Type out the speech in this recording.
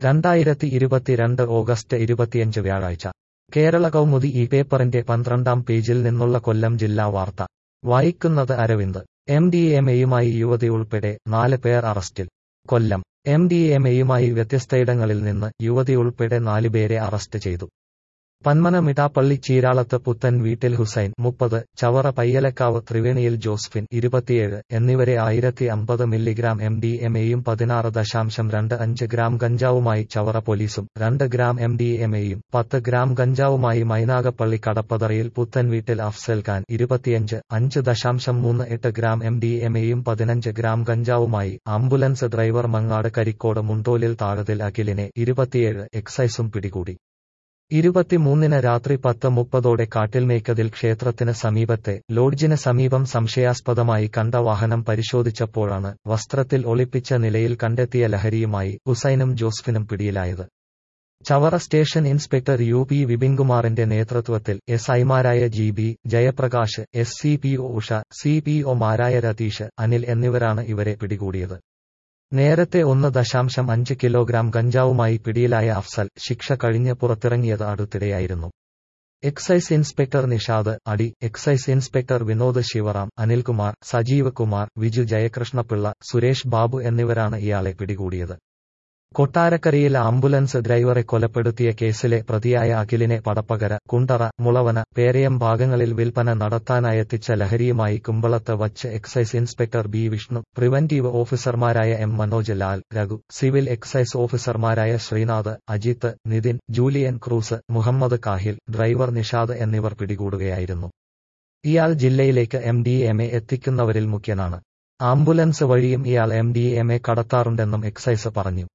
രണ്ടായിരത്തി ഇരുപത്തിരണ്ട് ഓഗസ്റ്റ് ഇരുപത്തിയഞ്ച് വ്യാഴാഴ്ച കേരള കൗമുദി ഈ പേപ്പറിന്റെ പന്ത്രണ്ടാം പേജിൽ നിന്നുള്ള കൊല്ലം ജില്ലാ വാർത്ത വായിക്കുന്നത് അരവിന്ദ് എം ഡി എം എയുമായി യുവതി ഉൾപ്പെടെ നാല് പേർ അറസ്റ്റിൽ കൊല്ലം എം ഡി എം എയുമായി വ്യത്യസ്തയിടങ്ങളിൽ നിന്ന് യുവതി ഉൾപ്പെടെ നാലുപേരെ അറസ്റ്റ് ചെയ്തു പന്മന മിഠാപ്പള്ളി ചീരാളത്ത് പുത്തൻ വീട്ടിൽ ഹുസൈൻ മുപ്പത് ചവറ പയ്യലക്കാവ് ത്രിവേണിയിൽ ജോസ്ഫിൻ ഇരുപത്തിയേഴ് എന്നിവരെ ആയിരത്തി അമ്പത് മില്ലിഗ്രാം എം ഡി എം എയും പതിനാറ് ദശാംശം രണ്ട് അഞ്ച് ഗ്രാം ഗഞ്ചാവുമായി ചവറ പോലീസും രണ്ട് ഗ്രാം എം ഡി എം എയും പത്ത് ഗ്രാം ഗഞ്ചാവുമായി മൈനാഗപ്പള്ളി കടപ്പതറയിൽ പുത്തൻ വീട്ടിൽ അഫ്സൽ ഖാൻ ഇരുപത്തിയഞ്ച് അഞ്ച് ദശാംശം മൂന്ന് എട്ട് ഗ്രാം എം ഡി എം എയും പതിനഞ്ച് ഗ്രാം ഗഞ്ചാവുമായി ആംബുലൻസ് ഡ്രൈവർ മങ്ങാട് കരിക്കോട് മുണ്ടോലിൽ താഴത്തിൽ അഖിലിനെ ഇരുപത്തിയേഴ് എക്സൈസും പിടികൂടി ഇരുപത്തിമൂന്നിന് രാത്രി പത്ത് മുപ്പതോടെ കാട്ടിൽമേക്കതിൽ ക്ഷേത്രത്തിന് സമീപത്തെ ലോഡ്ജിന് സമീപം സംശയാസ്പദമായി കണ്ട വാഹനം പരിശോധിച്ചപ്പോഴാണ് വസ്ത്രത്തിൽ ഒളിപ്പിച്ച നിലയിൽ കണ്ടെത്തിയ ലഹരിയുമായി ഹുസൈനും ജോസ്ഫിനും പിടിയിലായത് Chavara station inspector U P വിപിൻകുമാറിന്റെ നേതൃത്വത്തിൽ എസ് ഐമാരായ G B Jayaprakash S C P O Usha C P ഒമാരായ രതീഷ് അനിൽ എന്നിവരാണ് ഇവരെ പിടികൂടിയത് നേരത്തെ ഒന്ന് ദശാംശം അഞ്ച് കിലോഗ്രാം ഗഞ്ചാവുമായി പിടിയിലായ അഫ്സൽ ശിക്ഷ കഴിഞ്ഞ് പുറത്തിറങ്ങിയത് അടുത്തിടെയായിരുന്നു എക്സൈസ് ഇൻസ്പെക്ടർ നിഷാദ് അടി എക്സൈസ് ഇൻസ്പെക്ടർ വിനോദ് ശിവറാം അനിൽകുമാർ സജീവ് കുമാർ വിജു ജയകൃഷ്ണപിള്ള സുരേഷ് ബാബു എന്നിവരാണ് ഇയാളെ പിടികൂടിയത് കൊട്ടാരക്കരയിൽ ആംബുലൻസ് ഡ്രൈവറെ കൊലപ്പെടുത്തിയ കേസിലെ പ്രതിയായ അഖിലിനെ പടപ്പകര കുണ്ടറ മുളവന പേരയം ഭാഗങ്ങളിൽ വിൽപ്പന നടത്താനായെത്തിച്ച ലഹരിയുമായി കുമ്പളത്ത് വച്ച് excise inspector B Vishnu preventive ഓഫീസർമാരായ M Manoj Lal Raghu civil excise ഓഫീസർമാരായ ശ്രീനാഥ് അജിത്ത് നിതിൻ ജൂലിയൻ ക്രൂസ് മുഹമ്മദ് കാഹിൽ ഡ്രൈവർ നിഷാദ് എന്നിവർ പിടികൂടുകയായിരുന്നു ഇയാൾ ജില്ലയിലേക്ക് എം ഡി എം എ എത്തിക്കുന്നവരിൽ മുഖ്യനാണ് ആംബുലൻസ് വഴിയും ഇയാൾ എം ഡി എം എ കടത്താറുണ്ടെന്നും എക്സൈസ് പറഞ്ഞു